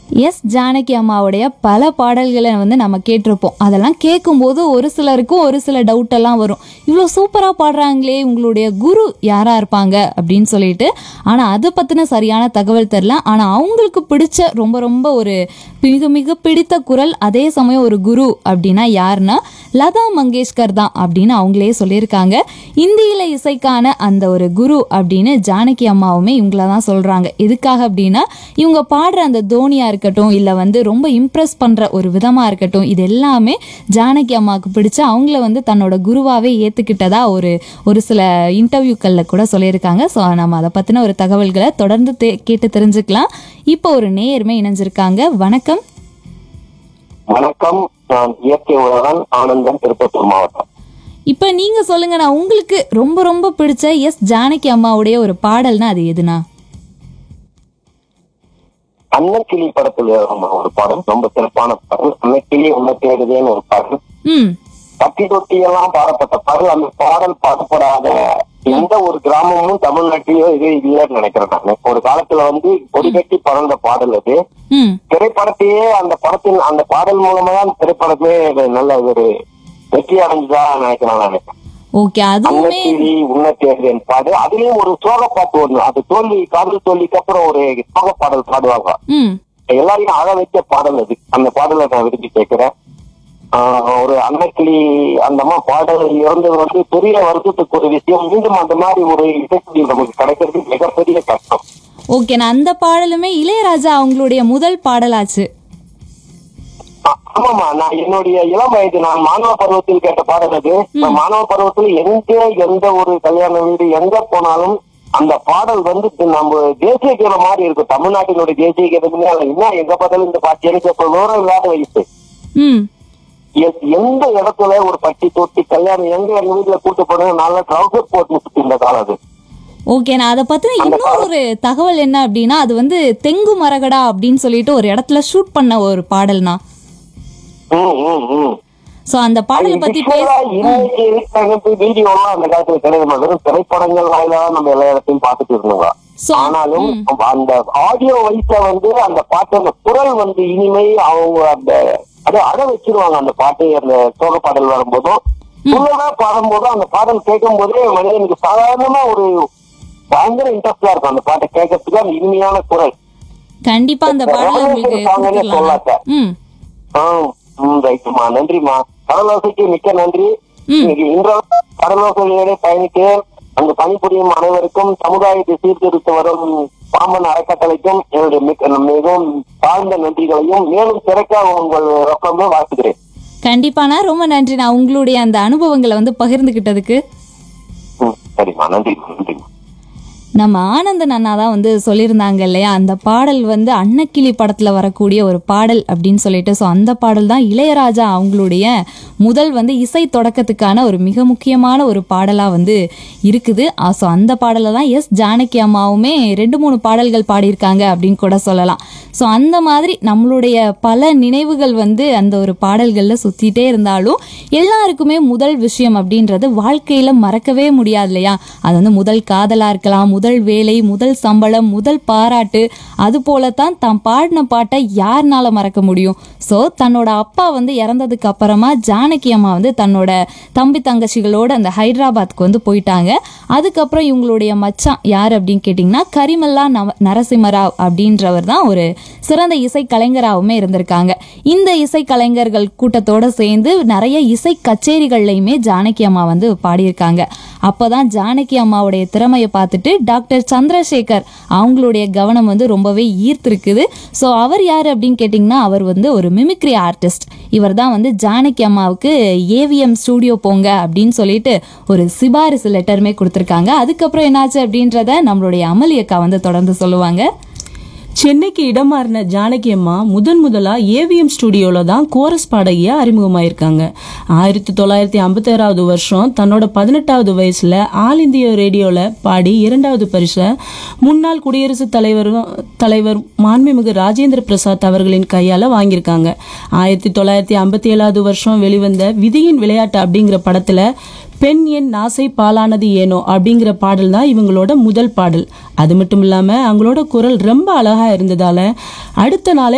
S Janaki அம்மாவுடைய பல பாடல்களை வந்து நம்ம கேட்டிருப்போம் அதெல்லாம் கேட்கும்போது ஒரு சிலருக்கும் ஒரு சில டவுட் எல்லாம் வரும் இவ்வளோ சூப்பராக பாடுறாங்களே உங்களுடைய குரு யாரா இருப்பாங்க அப்படின்னு சொல்லிட்டு ஆனால் அதை பற்றின சரியான தகவல் தெரில ஆனால் அவங்களுக்கு பிடிச்ச ரொம்ப ரொம்ப ஒரு மிக மிக பிடித்த குரல் அதே சமயம் ஒரு குரு அப்படின்னா யாருன்னா லதா மங்கேஷ்கர் தான் அப்படின்னு அவங்களே சொல்லியிருக்காங்க இந்தியில இசைக்கான அந்த ஒரு குரு அப்படின்னு ஜானகி அம்மாவுமே இவங்கள தான் சொல்றாங்க எதுக்காக அப்படின்னா இவங்க பாடுற அந்த தோனியா இருக்கட்டும் இல்லை வந்து ரொம்ப இம்ப்ரெஸ் பண்ற ஒரு விதமா இருக்கட்டும் இது எல்லாமே ஜானகி அம்மாவுக்கு பிடிச்ச அவங்கள வந்து தன்னோட குருவாவே ஏத்துக்கிட்டதா ஒரு ஒரு சில இன்டர்வியூக்கள்ல கூட சொல்லியிருக்காங்க ஸோ நம்ம அதை பத்தின ஒரு தகவல்களை தொடர்ந்து தே- கேட்டு தெரிஞ்சுக்கலாம் இப்போ ஒரு நேயருமே இணைஞ்சிருக்காங்க வணக்கம் வணக்கம் நான் இயற்கை உலகன் ஆனந்தன் திருப்பத்தூர் மாவட்டம் இப்போ நீங்க சொல்லுங்க நான் உங்களுக்கு ரொம்ப ரொம்ப பிடிச்ச எஸ் ஜானகி அம்மாவுடைய ஒரு பாடல்னா அது எதுனா அன்னக்கிளி படத்துல வரும் ஒரு பாடல் ரொம்ப சிறப்பான பாடல் அன்னக்கிளி உன்னை தேடுதேன்னு ஒரு பாடல் ம் தட்டி தொட்டி எல்லாம் பாடப்பட்ட பாடல் அந்த பாடல் பாடப்படாத எந்த ஒரு கிராமமும் தமிழ்நாட்டிலயோ இது இல்லைன்னு நினைக்கிறேன் நான் ஒரு காலத்துல வந்து கொடி கட்டி பறந்த பாடல் அது ம் திரைப்படத்தையே அந்த படத்தின் அந்த பாடல் மூலமா தான் திரைப்படமே நல்ல ஒரு வெற்றி அடைஞ்சதா நினைக்கிறேன் நான் ஓகே அதுவுமே அன்னக்கிளி உன்னை தேடுதேன் பாடு அதுலயும் ஒரு சோக பாட்டு ஒண்ணு அது தோல்வி காதல் தோல்விக்கு அப்புறம் ஒரு சோக பாடல் பாடுவாங்க ம் எல்லாரையும் அழ வைக்க பாடல் அது அந்த பாடலை நான் விரும்பி கேட்கிறேன் ஆஹ் ஒரு அன்னக்கிளி அந்த அம்மா பாடல் இறந்தது வந்து பெரிய வருத்தத்துக்கு ஒரு விஷயம் மீண்டும் அந்த மாதிரி ஒரு இசைக்குடி நமக்கு கிடைக்கிறது மிகப்பெரிய கஷ்டம் ஓகே நான் அந்த பாடலுமே இளையராஜா அவங்களுடைய முதல் பாடலாச்சு ஆ- ஆமாமா நான் என்னுடைய இளம் வயது நான் மாணவ பருவத்தில் கேட்ட பாடல் அது நான் மாணவ பருவத்தில் எங்க எந்த ஒரு கல்யாண வீடு எங்க போனாலும் அந்த பாடல் வந்து நம்ம தேசிய கீதம் மாதிரி இருக்கும் தமிழ்நாட்டினுடைய தேசிய கீதமே என்ன எங்க பார்த்தாலும் இந்த பாட்டு எனக்கு இப்ப விவரம் இல்லாத வயசு ம் எ- எந்த இடத்துல ஒரு பட்டி தொட்டி கல்யாணம் எங்க எங்க வீட்டுல கூட்டு போனா நல்லா ட்ரௌசர் போட்டு சுத்தி இந்த காலம் அது ஓகே நான் அதை பத்தின இன்னொரு ஒரு தகவல் என்ன அப்படின்னா அது வந்து தெங்கு மரகடா அப்படின்னு சொல்லிட்டு ஒரு இடத்துல ஷூட் பண்ண ஒரு பாடல்னா ம், ம், ம். ஸோ அந்த பாடலை பத்தி பேச Visual ஆ இன்னைக்கு இருக்க வீடியோ எல்லாம் அந்த காலத்துல கிடையாது வெறும் திரைப்படங்கள் வாயிலா நம்ம எல்லா இடத்தையும் பார்த்துட்டு இருந்தோங்க So, ஆனாலும் அந்த ஆடியோ வயசுல வந்து அந்த பாட்டு அந்த குரல் வந்து இனிமை அவங்க அந்த அதை அட வச்சிருவாங்க அந்த பாட்டு அந்த சோக பாடல் வரும்போதும் உள்ளதா பாடும்போதும் அந்த பாடல் கேட்கும் போதே மனிதனுக்கு சாதாரணமா ஒரு பயங்கர இன்ட்ரெஸ்டா இருக்கும் அந்த பாட்டை கேட்கறதுக்கு அந்த இனிமையான குரல் கண்டிப்பா அந்த பாடலை உங்களுக்கு சாங்கனே கொடுத்துடலாம் சொல்லாத ம் ஆ, ம், ரைட்டுமா நன்றிமா கடலோசைக்கு மிக்க நன்றி இன்னைக்கு இன்ற கடலோசையோட பயணிக்க அங்கு பணிபுரியும் அனைவருக்கும் சமுதாயத்தை சீர்திருத்த வரும் பாம்பன் அறக்கட்டளைக்கும் என்னுடைய மிக்க மிகவும் தாழ்ந்த நன்றிகளையும் மேலும் சிறக்க உங்கள் ரொக்கமே வாழ்த்துகிறேன் கண்டிப்பாண்ணா ரொம்ப நன்றி நான் உங்களுடைய அந்த அனுபவங்களை வந்து பகிர்ந்துக்கிட்டதுக்கு ம், சரிம்மா நன்றி நன்றிம்மா நம்ம ஆனந்தன் அண்ணா தான் வந்து சொல்லியிருந்தாங்க இல்லையா அந்த பாடல் வந்து அன்னக்கிளி படத்தில் வரக்கூடிய ஒரு பாடல் அப்படின்னு சொல்லிட்டு ஸோ அந்த பாடல் தான் இளையராஜா அவங்களுடைய முதல் வந்து இசை தொடக்கத்துக்கான ஒரு மிக முக்கியமான ஒரு பாடலாக வந்து இருக்குது ஸோ அந்த பாடலை தான் எஸ் ஜானகி அம்மாவுமே ரெண்டு மூணு பாடல்கள் பாடியிருக்காங்க அப்படின்னு கூட சொல்லலாம் ஸோ அந்த மாதிரி நம்மளுடைய பல நினைவுகள் வந்து அந்த ஒரு பாடல்களில் சுற்றிட்டே இருந்தாலும் எல்லாருக்குமே முதல் விஷயம் அப்படின்றது வாழ்க்கையில் மறக்கவே முடியாது இல்லையா அது வந்து முதல் காதலாக இருக்கலாம் முதல் வேலை முதல் சம்பளம் முதல் பாராட்டு அது போலத்தான் தான் பாடின பாட்டை யாருனால மறக்க முடியும் ஸோ தன்னோட அப்பா வந்து இறந்ததுக்கு அப்புறமா ஜானகி அம்மா வந்து தன்னோட தம்பி தங்கச்சிகளோட அந்த ஹைதராபாத்துக்கு வந்து போயிட்டாங்க அதுக்கப்புறம் இவங்களுடைய மச்சான் யார் அப்படின்னு கேட்டிங்கன்னா கரிமல்லா நவ நரசிம்மராவ் அப்படின்றவர் தான் ஒரு சிறந்த இசை கலைஞராகவுமே இருந்திருக்காங்க இந்த இசை கலைஞர்கள் கூட்டத்தோட சேர்ந்து நிறைய இசை கச்சேரிகள்லையுமே ஜானகி அம்மா வந்து பாடியிருக்காங்க அப்பதான் ஜானகி அம்மாவுடைய திறமையை பார்த்துட்டு டாக்டர் சந்திரசேகர் அவங்களுடைய கவனம் வந்து ரொம்பவே ஈர்த்திருக்குது ஸோ அவர் யார் அப்படின்னு கேட்டிங்கன்னா அவர் வந்து ஒரு மிமிக்ரி ஆர்டிஸ்ட் இவர் தான் வந்து ஜானகி அம்மாவுக்கு ஏவிஎம் ஸ்டூடியோ போங்க அப்படின்னு சொல்லிட்டு ஒரு சிபாரிசு லெட்டருமே கொடுத்துருக்காங்க அதுக்கப்புறம் என்னாச்சு அப்படின்றத நம்மளுடைய அமளி அக்கா வந்து தொடர்ந்து சொல்லுவாங்க சென்னைக்கு இடம் மாறின ஜானகி அம்மா முதன் முதலா ஏவிஎம் ஸ்டுடியோல தான் கோரஸ் பாடகியா அறிமுகமாயிருக்காங்க ஆயிரத்தி தொள்ளாயிரத்தி ஐம்பத்தாறாவது வருஷம் தன்னோட பதினெட்டாவது வயசுல ஆல் இந்திய ரேடியோல பாடி இரண்டாவது பரிசை முன்னாள் குடியரசுத் தலைவர் தலைவர் மாண்புமிகு ராஜேந்திர பிரசாத் அவர்களின் கையால வாங்கியிருக்காங்க ஆயிரத்தி தொள்ளாயிரத்தி ஐம்பத்தி ஏழாவது வருஷம் வெளிவந்த விதியின் விளையாட்டு அப்படிங்கிற படத்துல பெண் என் நாசை பாலானது ஏனோ அப்படிங்கிற பாடல் தான் இவங்களோட முதல் பாடல் அது மட்டும் இல்லாம அவங்களோட குரல் ரொம்ப அழகா இருந்ததால அடுத்த நாளே